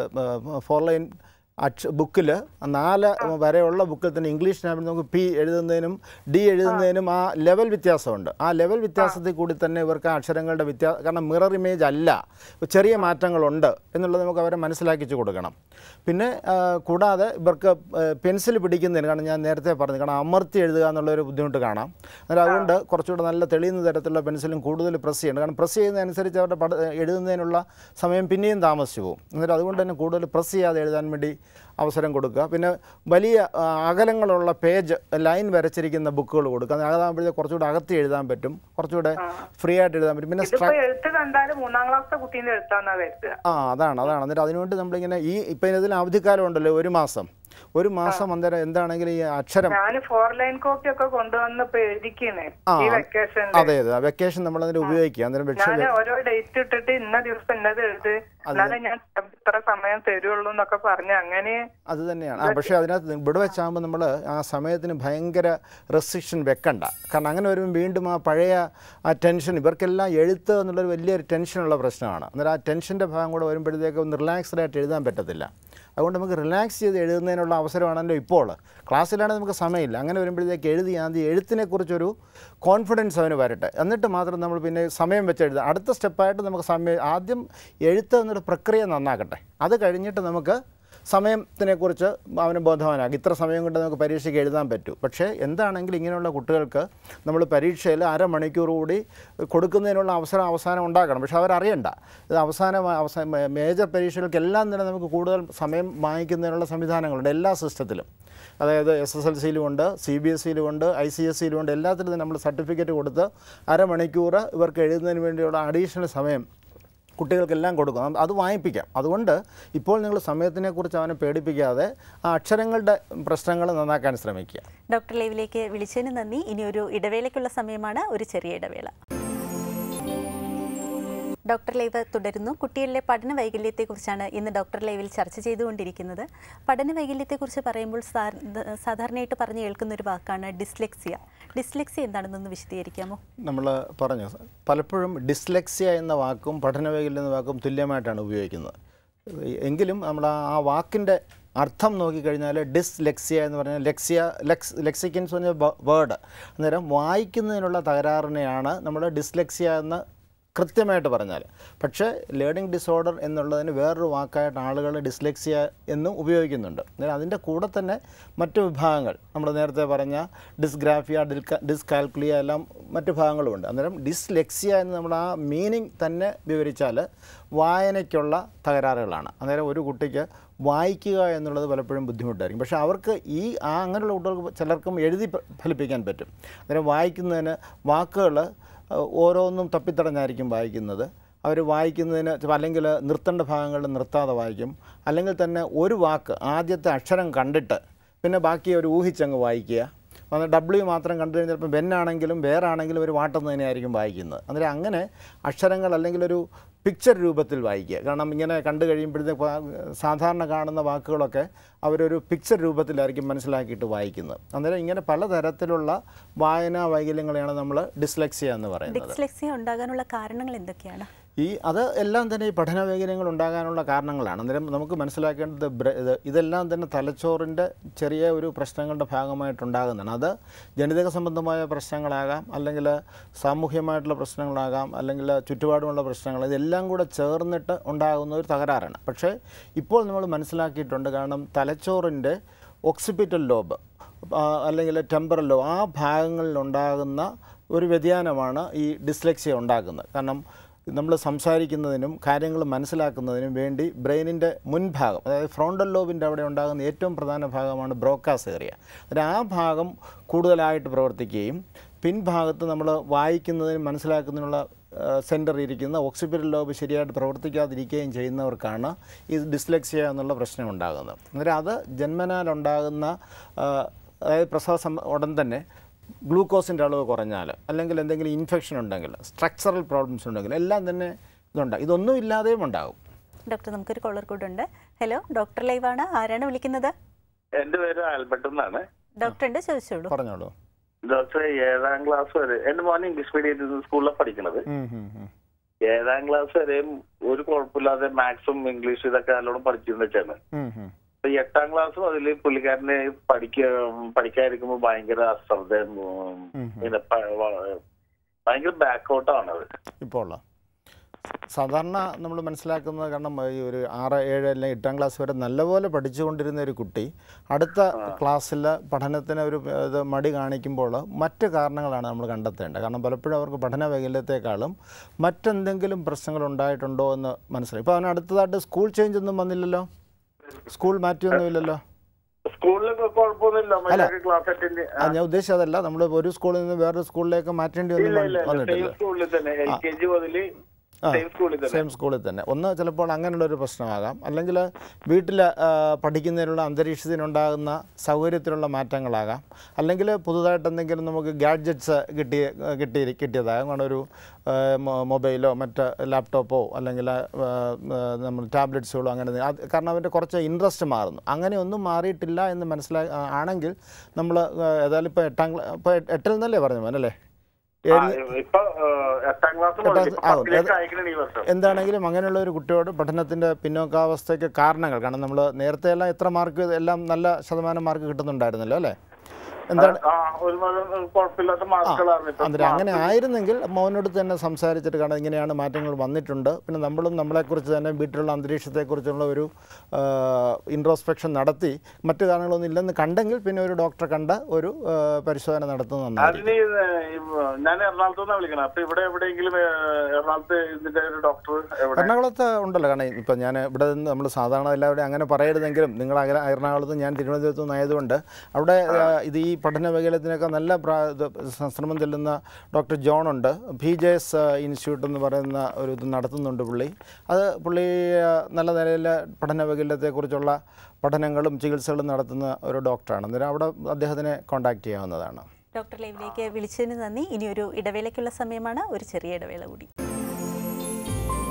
ഫോർ ലൈൻ അക്ഷ ബുക്കിൽ നാല് വരെയുള്ള ബുക്കിൽ തന്നെ ഇംഗ്ലീഷിനാകുമ്പോൾ നമുക്ക് പി എഴുതുന്നതിനും ഡി എഴുതുന്നതിനും ആ ലെവൽ വ്യത്യാസമുണ്ട് ആ ലെവൽ വ്യത്യാസത്തിൽ കൂടി തന്നെ ഇവർക്ക് ആ അക്ഷരങ്ങളുടെ വ്യത്യാസം കാരണം മിറർ ഇമേജ് അല്ല ചെറിയ മാറ്റങ്ങളുണ്ട് എന്നുള്ളത് നമുക്ക് അവരെ മനസ്സിലാക്കിച്ചു കൊടുക്കണം പിന്നെ ആ, കൂടാതെ ഇവർക്ക് പെൻസിൽ പിടിക്കുന്നതിന് കാരണം ഞാൻ നേരത്തെ പറഞ്ഞു കാരണം അമർത്തി എഴുതുക എന്നുള്ളൊരു ബുദ്ധിമുട്ട് കാണാം അന്നേരം അതുകൊണ്ട് കുറച്ചുകൂടെ നല്ല തെളിയുന്ന തരത്തിലുള്ള പെൻസിലും കൂടുതൽ പ്രസ് ചെയ്യണം കാരണം പ്രസ് ചെയ്യുന്നതനുസരിച്ച് അവരുടെ പഠ എഴുതുന്നതിനുള്ള സമയം പിന്നെയും താമസിച്ചു പോകും എന്നിട്ട് അതുകൊണ്ട് തന്നെ കൂടുതൽ പ്രസ് ചെയ്യാതെ എഴുതാൻ വേണ്ടി അവസരം കൊടുക്കുക പിന്നെ വലിയ ആ, അകലങ്ങളുള്ള പേജ് ലൈൻ വരച്ചിരിക്കുന്ന ബുക്കുകൾ കൊടുക്കുക അതാകുമ്പോഴത്തേക്ക് കുറച്ചുകൂടെ അകത്തി എഴുതാൻ പറ്റും കുറച്ചുകൂടെ ഫ്രീ ആയിട്ട് എഴുതാൻ പറ്റും പിന്നെ ഇതിപ്പോ എഴുത്ത് കണ്ടാല് മൂന്നാം ക്ലാസ്സിലെ കുട്ടീന്റെ എഴുത്താന്നാ വരുത്തുക ആ അതാണ് അതാണ് എന്നിട്ട് അതിനുവേണ്ടി നമ്മളിങ്ങനെ ഈ ഇപ്പം ഇതിൽ അവധിക്കാലം ഉണ്ടല്ലോ ഒരു മാസം ഒരു മാസം അന്നേരം എന്താണെങ്കിലും ഈ അക്ഷരം ഞാൻ ഫോർ ലൈൻ കോപ്പി ഒക്കെ കൊണ്ടുവന്ന് ഇപ്പൊ എഴുതിക്കണേ ആ, ഈ വെക്കേഷൻ അതെ അതെ വെക്കേഷൻ നമ്മൾ അതിന് ഉപയോഗിക്കുക അന്നേരം പക്ഷേ ഞാൻ ഓരോ ഡേറ്റ് ഇട്ടിട്ട് ഇന്ന ദിവസം ഇന്നത് എഴുത് എന്നാലേ ഞാൻ ഇത്ര സമയം തരുള്ളൂ എന്നൊക്കെ പറഞ്ഞ് അങ്ങനെ അത് തന്നെയാണ് ആ പക്ഷേ അതിനകത്ത് ഇവിടെ വെച്ചാകുമ്പോൾ നമ്മൾ ആ സമയത്തിന് ഭയങ്കര റെസ്ട്രിക്ഷൻ വെക്കണ്ട കാരണം അങ്ങനെ വരുമ്പോൾ വീണ്ടും ആ പഴയ ആ ടെൻഷൻ ഇവർക്കെല്ലാം എഴുത്ത് എന്നുള്ളൊരു വലിയൊരു ടെൻഷനുള്ള പ്രശ്നമാണ് അന്നേരം ആ ടെൻഷൻ്റെ ഭാഗം കൂടെ വരുമ്പോഴത്തേക്ക് ഒന്ന് റിലാക്സ്ഡ് ആയിട്ട് എഴുതാൻ പറ്റത്തില്ല അതുകൊണ്ട് നമുക്ക് റിലാക്സ് ചെയ്ത് എഴുതുന്നതിനുള്ള അവസരമാണല്ലോ ഇപ്പോൾ ക്ലാസ്സിലാണെങ്കിൽ നമുക്ക് സമയമില്ല അങ്ങനെ വരുമ്പോഴത്തേക്ക് എഴുതി ആദ്യം എഴുത്തിനെക്കുറിച്ചൊരു കോൺഫിഡൻസ് അവന് വരട്ടെ എന്നിട്ട് മാത്രം നമ്മൾ പിന്നെ സമയം വെച്ച് എഴുതുക അടുത്ത സ്റ്റെപ്പായിട്ട് നമുക്ക് സമയം ആദ്യം എഴുത്ത് എന്നൊരു പ്രക്രിയ നന്നാക്കട്ടെ അത് കഴിഞ്ഞിട്ട് നമുക്ക് സമയത്തിനെക്കുറിച്ച് അവന് ബോധവാനാക്കി ഇത്ര സമയം കൊണ്ട് നമുക്ക് പരീക്ഷയ്ക്ക് എഴുതാൻ പറ്റൂ പക്ഷേ എന്താണെങ്കിലും ഇങ്ങനെയുള്ള കുട്ടികൾക്ക് നമ്മൾ പരീക്ഷയിൽ അരമണിക്കൂർ കൂടി കൊടുക്കുന്നതിനുള്ള അവസരം അവസാനം ഉണ്ടാക്കണം പക്ഷേ അവരറിയണ്ട ഇത് അവസാന അവസാന മേജർ പരീക്ഷകൾക്കെല്ലാം തന്നെ നമുക്ക് കൂടുതൽ സമയം വാങ്ങിക്കുന്നതിനുള്ള സംവിധാനങ്ങളുണ്ട് എല്ലാ സിസ്റ്റത്തിലും അതായത് എസ് എസ് എൽ സിയിലും ഉണ്ട് സി ബി എസ് സിയിലും ഉണ്ട് ഐ സി എസ് സിയിലും ഉണ്ട് എല്ലാത്തിലും തന്നെ നമ്മൾ സർട്ടിഫിക്കറ്റ് കൊടുത്ത് അരമണിക്കൂർ ഇവർക്ക് എഴുതുന്നതിന് വേണ്ടിയുള്ള അഡീഷണൽ സമയം കുട്ടികൾക്കെല്ലാം കൊടുക്കും അത് വാങ്ങിപ്പിക്കാം അതുകൊണ്ട് ഇപ്പോൾ നിങ്ങൾ സമയത്തിനെക്കുറിച്ച് അവനെ പേടിപ്പിക്കാതെ ആ അക്ഷരങ്ങളുടെ പ്രശ്നങ്ങൾ നന്നാക്കാൻ ശ്രമിക്കുക ഡോക്ടർ ലൈവിലേക്ക് വിളിച്ചതിന് നന്ദി ഇനി ഒരു ഇടവേളയ്ക്കുള്ള സമയമാണ് ഒരു ചെറിയ ഇടവേള ഡോക്ടർ ലൈവ് തുടരുന്നു കുട്ടികളിലെ പഠന വൈകല്യത്തെക്കുറിച്ചാണ് ഇന്ന് ഡോക്ടർ ലൈവിൽ ചർച്ച ചെയ്തുകൊണ്ടിരിക്കുന്നത് പഠന വൈകല്യത്തെക്കുറിച്ച് പറയുമ്പോൾ സാ- ദ- സാധാരണയായിട്ട് പറഞ്ഞു കേൾക്കുന്ന ഒരു വാക്കാണ് ഡിസ്ലെക്സിയ ഡിസ്ലെക്സിയ എന്താണെന്നൊന്ന് വിശദീകരിക്കാമോ നമ്മൾ പറഞ്ഞു പലപ്പോഴും ഡിസ്ലെക്സിയ എന്ന വാക്കും പഠനവൈകല്യം എന്ന വാക്കും തുല്യമായിട്ടാണ് ഉപയോഗിക്കുന്നത് എങ്കിലും നമ്മൾ ആ- ആ വാക്കിൻ്റെ അർത്ഥം നോക്കിക്കഴിഞ്ഞാൽ ഡിസ്ലെക്സിയ എന്ന് പറഞ്ഞാൽ ലെക്സിയ ലെക്സ് ലെക്സിക്കൻസ് പറഞ്ഞ വേർഡ് അന്നേരം വായിക്കുന്നതിനുള്ള തകരാറിനെയാണ് നമ്മൾ ഡിസ്ലെക്സിയ എന്ന് കൃത്യമായിട്ട് പറഞ്ഞാൽ പക്ഷേ ലേണിംഗ് ഡിസോർഡർ എന്നുള്ളതിന് വേറൊരു വാക്കായിട്ട് ആളുകൾ ഡിസ്ലെക്സിയ എന്നും ഉപയോഗിക്കുന്നുണ്ട് അന്നേരം അതിൻ്റെ കൂടെ തന്നെ മറ്റു വിഭാഗങ്ങൾ നമ്മൾ നേരത്തെ പറഞ്ഞ ഡിസ്ഗ്രാഫിയ ഡിൽക ഡിസ്കാൽക്കുലിയ എല്ലാം മറ്റു ഭാഗങ്ങളുമുണ്ട് അന്നേരം ഡിസ്ലെക്സിയ എന്ന് നമ്മൾ ആ മീനിങ് തന്നെ വിവരിച്ചാൽ വായനയ്ക്കുള്ള തകരാറുകളാണ് അന്നേരം ഒരു കുട്ടിക്ക് വായിക്കുക എന്നുള്ളത് പലപ്പോഴും ബുദ്ധിമുട്ടായിരിക്കും പക്ഷേ അവർക്ക് ഈ ആ അങ്ങനെയുള്ള കുട്ടികൾക്ക് ചിലർക്കും എഴുതി ഫ- ഫലിപ്പിക്കാൻ പറ്റും അന്നേരം വായിക്കുന്നതിന് വാക്കുകൾ അഹ് ഓരോന്നും തപ്പിത്തടഞ്ഞായിരിക്കും വായിക്കുന്നത് അവർ വായിക്കുന്നതിന് ചിലപ്പോൾ അല്ലെങ്കിൽ നിർത്തേണ്ട ഭാഗങ്ങളിൽ നിർത്താതെ വായിക്കും അല്ലെങ്കിൽ തന്നെ ഒരു വാക്ക് ആദ്യത്തെ അക്ഷരം കണ്ടിട്ട് പിന്നെ ബാക്കി ഒരു ഊഹിച്ചങ്ങ് വായിക്കുക അന്ന് ഡബ്ല്യു മാത്രം കണ്ടു കഴിഞ്ഞാൽ ചിലപ്പോൾ ബെന്നാണെങ്കിലും വേറെ ആണെങ്കിലും ഒരു വാട്ടം തന്നെയായിരിക്കും വായിക്കുന്നത് അന്നേരം അങ്ങനെ അക്ഷരങ്ങൾ അല്ലെങ്കിൽ ഒരു പിക്ചർ രൂപത്തിൽ വായിക്കുക കാരണം ഇങ്ങനെ കണ്ടു കഴിയുമ്പോഴത്തേക്ക് സാധാരണ കാണുന്ന വാക്കുകളൊക്കെ അവരൊരു പിക്ചർ രൂപത്തിലായിരിക്കും മനസ്സിലാക്കിയിട്ട് വായിക്കുന്നത് അന്നേരം ഇങ്ങനെ പലതരത്തിലുള്ള വായനാ വൈകല്യങ്ങളെയാണ് നമ്മൾ ഡിസ്ലെക്സിയ എന്ന് പറയുന്നത് ഡിസ്ലെക്സിയ ഉണ്ടാകാനുള്ള കാരണങ്ങൾ എന്തൊക്കെയാണ് ഈ അത് എല്ലാം തന്നെ ഈ പഠന വൈകല്യങ്ങൾ ഉണ്ടാകാനുള്ള കാരണങ്ങളാണ് അന്നേരം നമുക്ക് മനസ്സിലാക്കേണ്ടത് ബ്ര- ഇത് ഇതെല്ലാം തന്നെ തലച്ചോറിൻ്റെ ചെറിയ ഒരു പ്രശ്നങ്ങളുടെ ഭാഗമായിട്ടുണ്ടാകുന്നതാണ് അത് ജനിതക സംബന്ധമായ പ്രശ്നങ്ങളാകാം അല്ലെങ്കിൽ സാമൂഹ്യമായിട്ടുള്ള പ്രശ്നങ്ങളാകാം അല്ലെങ്കിൽ ചുറ്റുപാടുമുള്ള പ്രശ്നങ്ങൾ ഇതെല്ലാം കൂടെ ചേർന്നിട്ട് ഉണ്ടാകുന്ന ഒരു തകരാറാണ് പക്ഷേ ഇപ്പോൾ നമ്മൾ മനസ്സിലാക്കിയിട്ടുണ്ട് കാരണം തലച്ചോറിൻ്റെ ഓക്സിപിറ്റൽ ലോബ് അല്ലെങ്കിൽ ടെമ്പറൽ ലോബ് ആ ഭാഗങ്ങളിൽ ഉണ്ടാകുന്ന ഒരു വ്യതിയാനമാണ് ഈ ഡിസ്ലെക്സിയ ഉണ്ടാക്കുന്നത് കാരണം നമ്മൾ സംസാരിക്കുന്നതിനും കാര്യങ്ങൾ മനസ്സിലാക്കുന്നതിനും വേണ്ടി ബ്രെയിനിൻ്റെ മുൻഭാഗം അതായത് ഫ്രോണ്ടൽ ലോബിൻ്റെ അവിടെ ഉണ്ടാകുന്ന ഏറ്റവും പ്രധാന ഭാഗമാണ് ബ്രോക്കാസ് ഏറിയ അതിന് ആ ഭാഗം കൂടുതലായിട്ട് പ്രവർത്തിക്കുകയും പിൻഭാഗത്ത് നമ്മൾ വായിക്കുന്നതിനും മനസ്സിലാക്കുന്നതിനുള്ള സെൻറ്റർ ഇരിക്കുന്ന ഓക്സിപിറ്റൽ ലോബ് ശരിയായിട്ട് പ്രവർത്തിക്കാതിരിക്കുകയും ചെയ്യുന്നവർക്കാണ് ഈ ഡിസ്ലെക്സിയ എന്നുള്ള പ്രശ്നം ഉണ്ടാകുന്നത് അന്നേരം അത് ജന്മനാലുണ്ടാകുന്ന ആ, അതായത് പ്രസവ സം ഉടൻ തന്നെ ഗ്ലൂക്കോസിൻ്റെ അളവ് കുറഞ്ഞാൽ അല്ലെങ്കിൽ എന്തെങ്കിലും ഇൻഫെക്ഷൻ ഉണ്ടെങ്കിൽ സ്ട്രക്ചറൽ പ്രോബ്ലംസ് ഉണ്ടെങ്കിൽ എല്ലാം തന്നെ ഇതുണ്ടാകും ഇതൊന്നും ഇല്ലാതെയും ഉണ്ടാകും ഡോക്ടർ നമുക്കൊരു കോളർ കൂടെ ഉണ്ട് ഹലോ ഡോക്ടർ ലൈവാണ് ആരാണ് വിളിക്കുന്നത് എന്റെ പേര് ആൽബർട്ട് എന്നാണ് ഡോക്ടറുണ്ട് ചോദിച്ചോളൂ പറഞ്ഞോളൂ ഡോക്ടർ ഏഴാം ക്ലാസ് വരെ എന്റെ മോൻ ഇംഗ്ലീഷ് മീഡിയം സ്കൂളിലാണ് പഠിക്കുന്നത് ഉം, ഉം, ഉം. ഏഴാം ക്ലാസ് വരെയും ഒരു കുഴപ്പമില്ലാതെ മാത്സും ഇംഗ്ലീഷും ഇതൊക്കെ നല്ലോണം പഠിച്ചിരുന്ന വെച്ചാണ് ഉം, ഉം. അപ്പൊ ഈ എട്ടാം ക്ലാസ് മുതൽ പുള്ളിക്കാരന് പഠിക്ക പഠിക്കാതിരിക്കുമ്പോ ഭയങ്കര അശ്രദ്ധയും ഉം, ഉം. പിന്നെ പ- വ- ഭയങ്കര ബാക്കൗട്ടാണ് അത് ഇപ്പോൾ ഉള്ള സാധാരണ നമ്മൾ മനസ്സിലാക്കുന്നത് കാരണം ഈ ഒരു ആറ് ഏഴ് അല്ലെങ്കിൽ എട്ടാം ക്ലാസ് വരെ നല്ലപോലെ പഠിച്ചുകൊണ്ടിരുന്ന ഒരു കുട്ടി അടുത്ത ക്ലാസ്സിൽ പഠനത്തിന് ഒരു ഇത് മടി കാണിക്കുമ്പോൾ മറ്റ് കാരണങ്ങളാണ് നമ്മൾ കണ്ടെത്തേണ്ടത് കാരണം പലപ്പോഴും അവർക്ക് പഠന വൈകല്യത്തെക്കാളും മറ്റെന്തെങ്കിലും പ്രശ്നങ്ങൾ ഉണ്ടായിട്ടുണ്ടോ എന്ന് മനസ്സിലായി ഇപ്പോൾ അവന് അടുത്തതായിട്ട് സ്കൂൾ ചേഞ്ച് ഒന്നും വന്നില്ലല്ലോ സ്കൂൾ മാറ്റിയൊന്നുമില്ലല്ലോ സ്കൂളിലൊക്കെ കുഴപ്പമൊന്നുമില്ല മര്യാദക്ക് ക്ലാസ് അറ്റൻഡ് ആ, ഞാൻ ഉദ്ദേശിച്ചത് അതല്ല നമ്മൾ ഒരു സ്കൂളിൽ നിന്ന് വേറൊരു സ്കൂളിലേക്ക് മാറ്റേണ്ടി ഒന്നും ഇല്ല വന്നി- ഇല്ല സെയിം വന്നിട്ടില്ല സ്കൂളിൽ തന്നെ എൽ കെ ജി മുതൽ ആ. സെയിം സ്കൂളിൽ തന്നെ സെയിം സ്കൂളിൽ തന്നെ ഒന്ന് ചിലപ്പോൾ അങ്ങനെയുള്ളൊരു പ്രശ്നമാകാം അല്ലെങ്കിൽ വീട്ടിൽ പഠിക്കുന്നതിനുള്ള അന്തരീക്ഷത്തിനുണ്ടാകുന്ന സൗകര്യത്തിലുള്ള മാറ്റങ്ങളാകാം അല്ലെങ്കിൽ പുതുതായിട്ട് എന്തെങ്കിലും നമുക്ക് ഗാഡ്ജറ്റ്സ് കിട്ടി കിട്ടി കിട്ടിയതാകാം കാരണം ഒരു ആ, മൊ- മൊബൈലോ മറ്റ് ലാപ്ടോപ്പോ അല്ലെങ്കിൽ ആ, ആ, നമ്മൾ ടാബ്ലറ്റ്സുകളോ അങ്ങനെ എന്തെങ്കിലും. അത് കാരണം അവൻ്റെ കുറച്ച് ഇൻട്രസ്റ്റ് മാറുന്നു അങ്ങനെ ഒന്നും മാറിയിട്ടില്ല എന്ന് മനസ്സിലാ ആ, ആണെങ്കിൽ നമ്മൾ ഏതായാലും ഇപ്പോൾ എട്ടാം ക്ലാ ഇപ്പോൾ എട്ടിൽ നിന്നല്ലേ പറഞ്ഞു മോനല്ലേ ആ, ഇപ്പൊ ആ, എട്ടാം ക്ലാസ് മുതൽ എട്ടാം- ഇപ്പൊ ആ, പത്തിലേക്ക് ഏത്- അയക്കണം ഈ വർഷം എന്താണെങ്കിലും അങ്ങനെയുള്ള ഒരു കുട്ടിയോട് പഠനത്തിൻ്റെ പിന്നോക്കാവസ്ഥയ്ക്ക് കാരണങ്ങൾ കാരണം നമ്മൾ നേരത്തെ എല്ലാം എത്ര മാർക്ക് എല്ലാം നല്ല ശതമാനം മാർക്ക് കിട്ടുന്നുണ്ടായിരുന്നല്ലോ അല്ലേ എന്താണ് ആ ഒരു നല്ല കുഴപ്പമില്ലാത്ത മാർക്കുകളാണ് ഇപ്പൊ അന്നേരം അങ്ങനെ ആയിരുന്നെങ്കിൽ മോനോട് തന്നെ സംസാരിച്ചിട്ട് കാരണം ഇങ്ങനെയാണ് മാറ്റങ്ങൾ വന്നിട്ടുണ്ട് പിന്നെ നമ്മളും നമ്മളെക്കുറിച്ച് തന്നെ വീട്ടിലുള്ള അന്തരീക്ഷത്തെക്കുറിച്ചുള്ള ഒരു ഇൻട്രോസ്പെക്ഷൻ നടത്തി മറ്റു കാരണങ്ങളൊന്നും ഇല്ലെന്ന് കണ്ടെങ്കിൽ പിന്നെ ഒരു ഡോക്ടറെ കണ്ട ഒരു ആ, പരിശോധന നടത്തുന്നത് നന്നായിരിക്കും അതിന് ഇത് ഈ ഞാൻ എറണാകുളത്ത് നിന്നാണ് വിളിക്കണം അപ്പൊ ഇവിടെ എവിടെയെങ്കിലും ഏ, എറണാകുളത്ത് ഇതിന്റെ ഒരു ഡോക്ടർ എവിടെ എറണാകുളത്ത് ഉണ്ടല്ലോ കാരണം ഇപ്പം ഞാൻ ഇവിടെ നിന്ന് നമ്മൾ സാധാരണ എല്ലാവരും അങ്ങനെ പറയരുതെങ്കിലും നിങ്ങൾ അകല എറണാകുളത്ത് ഞാൻ തിരുവനന്തപുരത്ത് നിന്നായതുകൊണ്ട് അവിടെ ആ, ഇത് ഈ പഠന വൈകല്യത്തിനൊക്കെ നല്ല പ്രാ ഇത് ശ്രമം ചെല്ലുന്ന ഡോക്ടർ ജോൺ ഉണ്ട് ബി ജെ എസ് ഇൻസ്റ്റിറ്റ്യൂട്ട് എന്ന് പറയുന്ന ഒരു ഇത് നടത്തുന്നുണ്ട് പുള്ളി അത് പുള്ളി ആ, നല്ല നിലയിൽ പഠന വൈകല്യത്തെക്കുറിച്ചുള്ള പഠനങ്ങളും ചികിത്സകളും നടത്തുന്ന ഒരു ഡോക്ടറാണ് അന്നേരം അവിടെ അദ്ദേഹത്തിനെ കോൺടാക്റ്റ് ചെയ്യാവുന്നതാണ് ഡോക്ടർ ലൈവിലേക്ക് വിളിച്ചതിന് നന്ദി ഇനി ഒരു ഇടവേളയ്ക്കുള്ള സമയമാണ് ഒരു ചെറിയ ഇടവേള കൂടി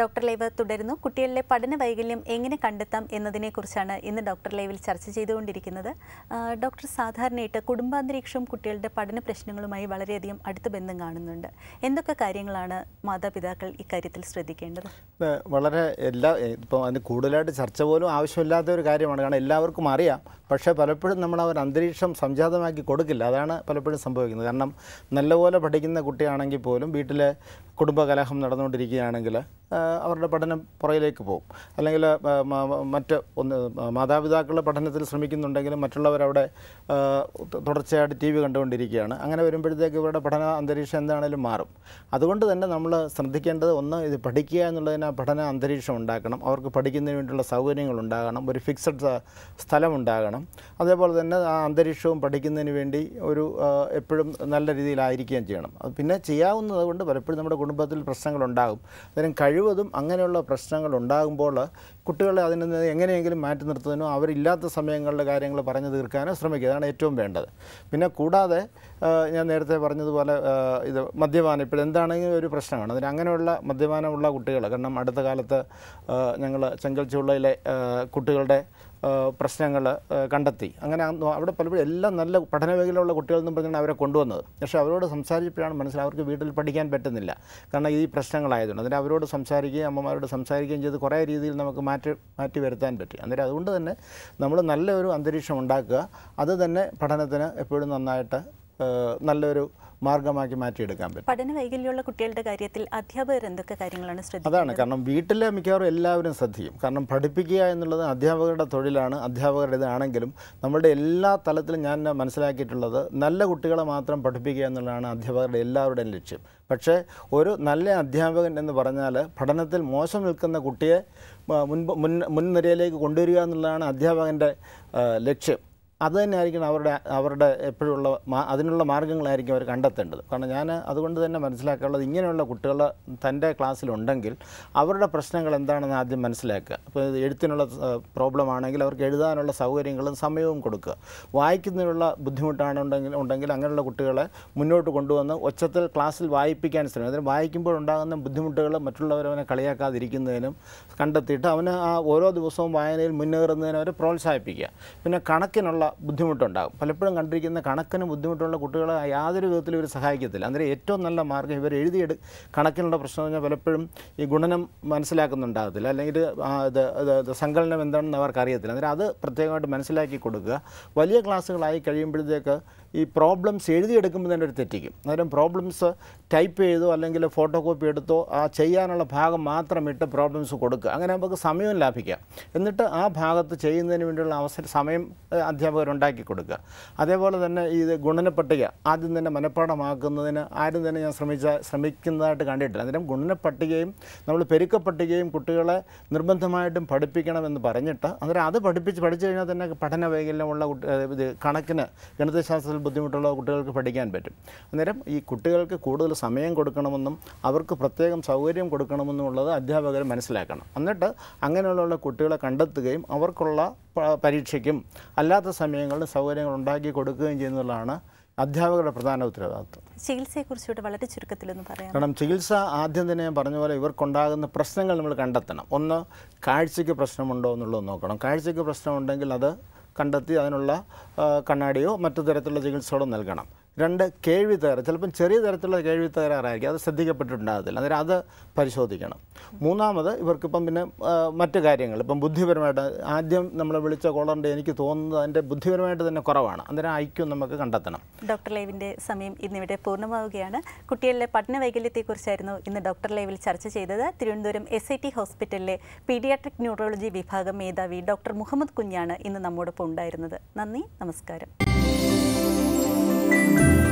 ഡോക്ടർ ലൈവ് തുടരുന്നു കുട്ടികളിലെ പഠന വൈകല്യം എങ്ങനെ കണ്ടെത്താം എന്നതിനെക്കുറിച്ചാണ് ഇന്ന് ഡോക്ടർ ലൈവിൽ ചർച്ച ചെയ്തുകൊണ്ടിരിക്കുന്നത് ആ, ഡോക്ടർ സാധാരണയായിട്ട് കുടുംബാന്തരീക്ഷവും കുട്ടികളുടെ പഠന പ്രശ്നങ്ങളുമായി വളരെയധികം അടുത്ത ബന്ധം കാണുന്നുണ്ട് എന്തൊക്കെ കാര്യങ്ങളാണ് മാതാപിതാക്കൾ ഇക്കാര്യത്തിൽ ശ്രദ്ധിക്കേണ്ടത് ഇത് വളരെ എല്ലാ ഇപ്പോൾ അതിന് കൂടുതലായിട്ട് ചർച്ച പോലും ആവശ്യമില്ലാത്ത ഒരു കാര്യമാണ് കാരണം എല്ലാവർക്കും അറിയാം പക്ഷേ പലപ്പോഴും നമ്മൾ ആ ഒരു അന്തരീക്ഷം സംജാതമാക്കി കൊടുക്കില്ല അതാണ് പലപ്പോഴും സംഭവിക്കുന്നത് കാരണം നല്ലപോലെ പഠിക്കുന്ന കുട്ടിയാണെങ്കിൽ പോലും വീട്ടിലെ കുടുംബകലഹം നടന്നുകൊണ്ടിരിക്കുകയാണെങ്കിൽ ആ, അവരുടെ പഠനം പുറകിലേക്ക് പോകും അല്ലെങ്കിൽ ആ, മ- മ- മറ്റ് ഒന്ന് മാതാപിതാക്കൾ പഠനത്തിൽ ശ്രമിക്കുന്നുണ്ടെങ്കിലും മറ്റുള്ളവരവിടെ ആ, ത- തുടർച്ചയായിട്ട് ടി വി കണ്ടുകൊണ്ടിരിക്കുകയാണ് അങ്ങനെ വരുമ്പോഴത്തേക്ക് ഇവരുടെ പഠന അന്തരീക്ഷം എന്താണേലും മാറും അതുകൊണ്ട് തന്നെ നമ്മൾ ശ്രദ്ധിക്കേണ്ടത് ഒന്ന് ഇത് പഠിക്കുക എന്നുള്ളതിന് ആ പഠന അന്തരീക്ഷം ഉണ്ടാക്കണം അവർക്ക് പഠിക്കുന്നതിന് വേണ്ടിയുള്ള സൗകര്യങ്ങൾ ഉണ്ടാകണം ഒരു ഫിക്സഡ് സ്ഥലം ഉണ്ടാകണം അതേപോലെ തന്നെ ആ അന്തരീക്ഷവും പഠിക്കുന്നതിന് വേണ്ടി ഒരു ആ, എപ്പോഴും നല്ല രീതിയിലായിരിക്കുകയും ചെയ്യണം അത് പിന്നെ ചെയ്യാവുന്നത് കൊണ്ട് പലപ്പോഴും നമ്മുടെ കുടുംബത്തിൽ പ്രശ്നങ്ങളുണ്ടാകും അതിനും കഴിവതും അങ്ങനെയുള്ള പ്രശ്നങ്ങൾ ഉണ്ടാകുമ്പോൾ കുട്ടികളെ അതിൽ നിന്ന് എങ്ങനെയെങ്കിലും മാറ്റി നിർത്തുന്നതിനോ അവരില്ലാത്ത സമയങ്ങളിലെ കാര്യങ്ങൾ പറഞ്ഞു തീർക്കാനോ ശ്രമിക്കുക അതാണ് ഏറ്റവും വേണ്ടത് പിന്നെ കൂടാതെ ആ, ഞാൻ നേരത്തെ പറഞ്ഞതുപോലെ ആ, ഇത് മദ്യപാനം ഇപ്പോൾ എന്താണെങ്കിലും ഒരു പ്രശ്നമാണ് അതിന് അങ്ങനെയുള്ള മദ്യപാനമുള്ള കുട്ടികൾ കാരണം അടുത്ത കാലത്ത് ഞങ്ങൾ ചെങ്കൽച്ചുള്ളയിലെ ആ, കുട്ടികളുടെ പ്രശ്നങ്ങൾ കണ്ടെത്തി അങ്ങനെ അന്ന് അവിടെ പലപ്പോഴും എല്ലാം നല്ല പഠനമേഖലയുള്ള കുട്ടികളെന്നും പറഞ്ഞാണ് അവരെ കൊണ്ടുവന്നത് പക്ഷേ അവരോട് സംസാരിച്ചപ്പോഴാണ് മനസ്സിലായി അവർക്ക് വീട്ടിൽ പഠിക്കാൻ പറ്റുന്നില്ല കാരണം ഈ പ്രശ്നങ്ങളായതുകൊണ്ട് അതിന് അവരോട് സംസാരിക്കുകയും അമ്മമാരോട് സംസാരിക്കുകയും ചെയ്ത് കുറേ രീതിയിൽ നമുക്ക് മാറ്റി മാറ്റി വരുത്താൻ പറ്റി അന്നേരം അതുകൊണ്ട് തന്നെ നമ്മൾ നല്ലൊരു അന്തരീക്ഷം ഉണ്ടാക്കുക അത് തന്നെ പഠനത്തിന് എപ്പോഴും നന്നായിട്ട് ഏഹ്, നല്ലൊരു മാർഗമാക്കി മാറ്റിയെടുക്കാൻ പറ്റും പഠന വൈകല്യമുള്ള കുട്ടികളുടെ കാര്യത്തിൽ അധ്യാപകർ എന്തൊക്കെ കാര്യങ്ങളാണ് ശ്രദ്ധിക്കുന്നത് അതാണ് കാരണം വീട്ടിലെ മിക്കവാറും എല്ലാവരും ശ്രദ്ധിക്കും കാരണം പഠിപ്പിക്കുക എന്നുള്ളത് അധ്യാപകരുടെ തൊഴിലാണ് അധ്യാപകരുടെ ഇതാണെങ്കിലും നമ്മുടെ എല്ലാ തലത്തിലും ഞാൻ മനസ്സിലാക്കിയിട്ടുള്ളത് നല്ല കുട്ടികളെ മാത്രം പഠിപ്പിക്കുക എന്നുള്ളതാണ് അധ്യാപകരുടെ എല്ലാവരുടെയും ലക്ഷ്യം പക്ഷേ ഒരു നല്ല അധ്യാപകൻ എന്ന് പറഞ്ഞാൽ പഠനത്തിൽ മോശം നിൽക്കുന്ന കുട്ടിയെ ആ, മുൻപ് മുൻ മുൻനിരയിലേക്ക് കൊണ്ടുവരിക എന്നുള്ളതാണ് അധ്യാപകൻ്റെ ആ, ലക്ഷ്യം അത് തന്നെയായിരിക്കണം അവരുടെ അവരുടെ എപ്പോഴുള്ള മാ- അതിനുള്ള മാർഗ്ഗങ്ങളായിരിക്കും അവർ കണ്ടെത്തേണ്ടത് കാരണം ഞാൻ അതുകൊണ്ട് തന്നെ മനസ്സിലാക്കാനുള്ളത് ഇങ്ങനെയുള്ള കുട്ടികൾ തൻ്റെ ക്ലാസ്സിലുണ്ടെങ്കിൽ അവരുടെ പ്രശ്നങ്ങൾ എന്താണെന്ന് ആദ്യം മനസ്സിലാക്കുക അപ്പോൾ ഇത് എഴുത്തിനുള്ള പ്രോബ്ലം ആണെങ്കിൽ അവർക്ക് എഴുതാനുള്ള സൗകര്യങ്ങളും സമയവും കൊടുക്കുക വായിക്കുന്നതിനുള്ള ബുദ്ധിമുട്ടാണുണ്ടെങ്കിൽ ഉണ്ടെങ്കിൽ അങ്ങനെയുള്ള കുട്ടികളെ മുന്നോട്ട് കൊണ്ടുവന്ന് ഒച്ചത്തിൽ ക്ലാസ്സിൽ വായിപ്പിക്കാൻ ശ്രമിക്കും അതിന് വായിക്കുമ്പോൾ ഉണ്ടാകുന്ന ബുദ്ധിമുട്ടുകൾ മറ്റുള്ളവരവനെ കളിയാക്കാതിരിക്കുന്നതിനും കണ്ടെത്തിയിട്ട് അവന് ആ ഓരോ ദിവസവും വായനയിൽ മുന്നേറുന്നതിന് അവരെ പ്രോത്സാഹിപ്പിക്കുക പിന്നെ കണക്കിനുള്ള ബുദ്ധിമുട്ടുണ്ടാകും പലപ്പോഴും കണ്ടിരിക്കുന്ന കണക്കിന് ബുദ്ധിമുട്ടുള്ള കുട്ടികളെ യാതൊരു വിധത്തിലും ഇവർ സഹായിക്കത്തില്ല അന്നേരം ഏറ്റവും നല്ല മാർഗ്ഗം ഇവർ എഴുതിയെടു കണക്കിനുള്ള പ്രശ്നം എന്ന് പറഞ്ഞാൽ പലപ്പോഴും ഈ ഗുണനം മനസ്സിലാക്കുന്നുണ്ടാകത്തില്ല അല്ലെങ്കിൽ ആ ഇത് ഇത് ഇത് സങ്കലനം എന്താണെന്ന് അവർക്ക് അറിയത്തില്ല അന്നേരം അത് പ്രത്യേകമായിട്ട് മനസ്സിലാക്കി കൊടുക്കുക വലിയ ക്ലാസ്സുകളായി കഴിയുമ്പോഴത്തേക്ക് ഈ പ്രോബ്ലംസ് എഴുതിയെടുക്കുമ്പോൾ തന്നെ ഒരു തെറ്റിക്കും അന്നേരം പ്രോബ്ലംസ് ടൈപ്പ് ചെയ്തോ അല്ലെങ്കിൽ ഫോട്ടോ കോപ്പി എടുത്തോ ആ ചെയ്യാനുള്ള ഭാഗം മാത്രം ഇട്ട് പ്രോബ്ലംസ് കൊടുക്കുക അങ്ങനെ നമുക്ക് സമയവും ലാഭിക്കാം എന്നിട്ട് ആ ഭാഗത്ത് ചെയ്യുന്നതിന് വേണ്ടിയുള്ള അവസര സമയം ഏഹ്, അധ്യാപകർ ഉണ്ടാക്കി കൊടുക്കുക അതേപോലെ തന്നെ ഇത് ഗുണനപ്പട്ടിക ആദ്യം തന്നെ മനഃപ്പാഠമാക്കുന്നതിന് ആരും തന്നെ ഞാൻ ശ്രമിച്ച ശ്രമിക്കുന്നതായിട്ട് കണ്ടിട്ടില്ല അന്നേരം ഗുണനപ്പട്ടികയും നമ്മൾ പെരുക്കപ്പട്ടികയും കുട്ടികളെ നിർബന്ധമായിട്ടും പഠിപ്പിക്കണമെന്ന് പറഞ്ഞിട്ട് അന്നേരം അത് പഠിപ്പിച്ച് പഠിച്ചു കഴിഞ്ഞാൽ തന്നെ പഠന വൈകല്യമുള്ള കുട്ടി ഏഹ്, ഇത് കണക്കിന് ഗണിതശാസ്ത്രത്തിൽ ബുദ്ധിമുട്ടുള്ള കുട്ടികൾക്ക് പഠിക്കാൻ പറ്റും അന്നേരം ഈ കുട്ടികൾക്ക് കൂടുതൽ സമയം കൊടുക്കണമെന്നും അവർക്ക് പ്രത്യേകം സൗകര്യം കൊടുക്കണമെന്നും ഉള്ളത് അധ്യാപകർ മനസ്സിലാക്കണം എന്നിട്ട് അങ്ങനെയുള്ള കുട്ടികളെ കണ്ടെത്തുകയും അവർക്കുള്ള പ- പരീക്ഷയ്ക്കും അല്ലാത്ത സമയങ്ങളിൽ സൗകര്യങ്ങൾ ഉണ്ടാക്കി കൊടുക്കുകയും ചെയ്യുന്നതാണ് അധ്യാപകരുടെ പ്രധാന ഉത്തരവാദിത്വം ചികിത്സയെക്കുറിച്ചുകൂടെ വളരെ ചുരുക്കത്തിലൊന്ന് പറയാം കാരണം ചികിത്സ ആദ്യം തന്നെ ഞാൻ പറഞ്ഞ പോലെ ഇവർക്കുണ്ടാകുന്ന പ്രശ്നങ്ങൾ നമ്മൾ കണ്ടെത്തണം ഒന്ന് കാഴ്ചയ്ക്ക് പ്രശ്നമുണ്ടോ എന്നുള്ളത് നോക്കണം കാഴ്ചയ്ക്ക് പ്രശ്നമുണ്ടെങ്കിൽ അത് കണ്ടെത്തി അതിനുള്ള ആ, കണ്ണാടിയോ മറ്റു തരത്തിലുള്ള ചികിത്സകളോ നൽകണം രണ്ട് കേൾവി തകരാറ് ചിലപ്പം ചെറിയ തരത്തിലുള്ള കേൾവി തകരാറായിരിക്കും അത് ശ്രദ്ധിക്കപ്പെട്ടിട്ടുണ്ടാകത്തില്ല അന്നേരം അത് പരിശോധിക്കണം മൂന്നാമത് ഇവർക്കിപ്പം പിന്നെ ആ, മറ്റു കാര്യങ്ങൾ ഇപ്പം ബുദ്ധിപരമായിട്ട് ആദ്യം നമ്മളെ വിളിച്ച കോളറിൻ്റെ എനിക്ക് തോന്നുന്നത് അതിൻ്റെ ബുദ്ധിപരമായിട്ട് തന്നെ കുറവാണ് അന്നേരം ഐക്യം നമുക്ക് കണ്ടെത്തണം ഡോക്ടർ ലൈവിൻ്റെ സമയം ഇന്നിവിടെ പൂർണ്ണമാവുകയാണ് കുട്ടികളിലെ പഠന വൈകല്യത്തെക്കുറിച്ചായിരുന്നു ഇന്ന് ഡോക്ടർ ലൈവിൽ ചർച്ച ചെയ്തത് തിരുവനന്തപുരം എസ് ഐ ടി ഹോസ്പിറ്റലിലെ പീഡിയാട്രിക് ന്യൂറോളജി വിഭാഗം മേധാവി ഡോക്ടർ മുഹമ്മദ് കുഞ്ഞാണ് ഇന്ന് നമ്മോടൊപ്പം ഉണ്ടായിരുന്നത് നന്ദി നമസ്കാരം